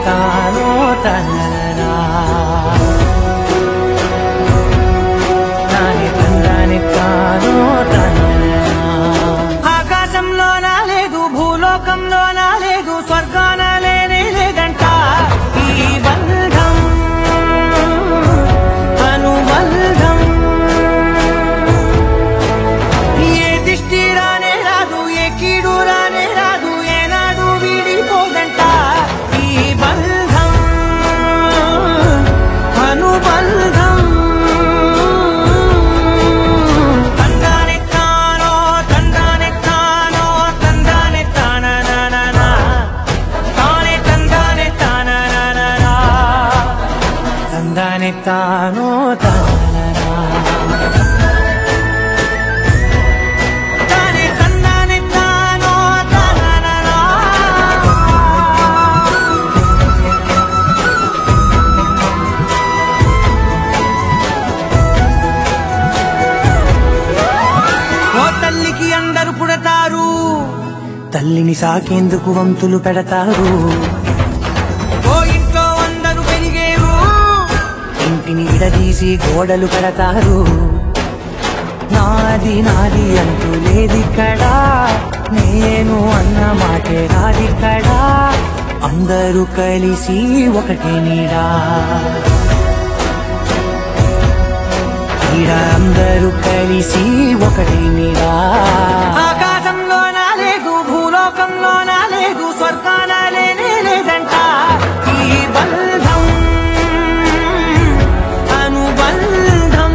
తానో తననా తానే తందాని తానో తననా ఆకాశంలోన లేదు భూలోకంలోన లేదు స్వర్గాన లేనే లేదంట ఈ బంధం అనుబంధం ఏ దిష్టి రానే రాదు ఏ కీడు రానే రాదు ఏనాడు వీడిపోదంట ఈ బంధం అనుబంధం తందాని తానో తందాని తానో తందాని తాననననా తానే తందాని తాననననా తందాని తానో తానననా తానే తందాని తానో తానననా ఓ తల్లికి అందరు పుడతారు తల్లిని సాకేందుకు వంతులు పెడతారు ఓ ఇంట్లో అందరూ పెరిగేరు ఇంటిని విడదీసి గోడలు పెడతారు నాది నాది అంటూ లేదిక్కడ నేను అన్న మాటే రాదిక్కడ అందరూ కలిసి ఒకటే నీడా ఈడ అందరూ కలిసి ఒకటి మీరా ఆకాశంలో నా లేదు భూలోకంలో నా లేదు స్వర్గాన లేనే లేదంట ఈ బంధం అనుబంధం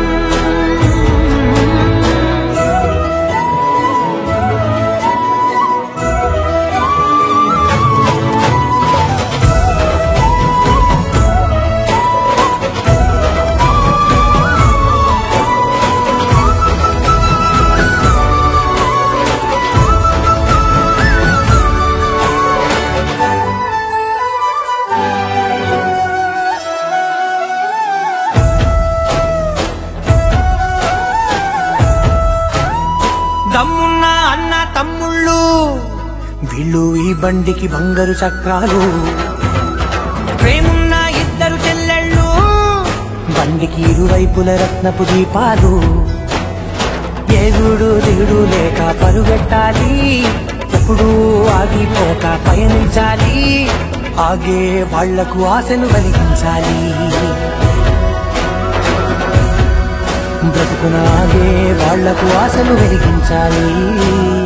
దమ్మున్న అన్న తమ్ముళ్ళు వీళ్ళు ఈ బండికి బంగారు చక్రాలు ప్రేమున్న ఇద్దరు చెల్లెళ్ళు బండికి ఇరువైపుల రత్నపు దీపాలు ఎదుడు దిగుడు లేక పరుగెట్టాలి ఎప్పుడు ఆగిపోక పయనించాలి ఆగే వాళ్లకు ఆశలు కలిగించాలి బ్రతుకునాగే వాళ్లకు ఆశలు వెలిగించాలి